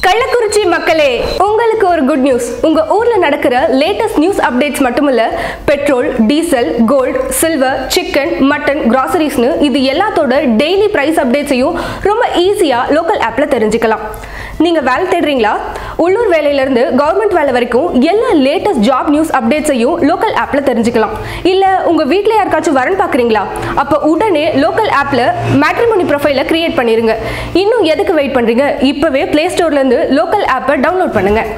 கள்ளக்குறிச்சி மக்களே உங்களுக்கு ஒரு குட் நியூஸ் உங்க ஊர்ல நடக்கிற லேட்டஸ்ட் நியூஸ் அப்டேட்ஸ் மட்டுமில்ல petrol diesel gold silver chicken mutton கிராசரிஸ்னு இது எல்லாத்தோட டெய்லி பிரைஸ் அப்டேட்ஸையும் ரொம்ப ஈஸியா லோக்கல் ஆப்ல தெரிஞ்சுக்கலாம் நீங்க வேலை தேடுறீங்களா உள்ளூர் வேலையில இருந்து கவர்மெண்ட் வேலை வரைக்கும் எல்லா லேட்டஸ்ட் ஜாப் நியூஸ் அப்டேட்ஸையும் லோக்கல் ஆப்ல தெரிஞ்சுக்கலாம் இல்ல உங்க வீட்ல யாருக்காச்சும் வரன் பாக்குறீங்களா அப்ப உடனே லோக்கல் ஆப்ல மேட்ரிமோனி ப்ரொஃபைல கிரியேட் பண்ணிருங்க இன்னும் எதுக்கு வெயிட் பண்றீங்க இப்பவே பிளே ஸ்டோர்ல இருந்து லோக்கல் ஆப்பை டவுன்லோட் பண்ணுங்க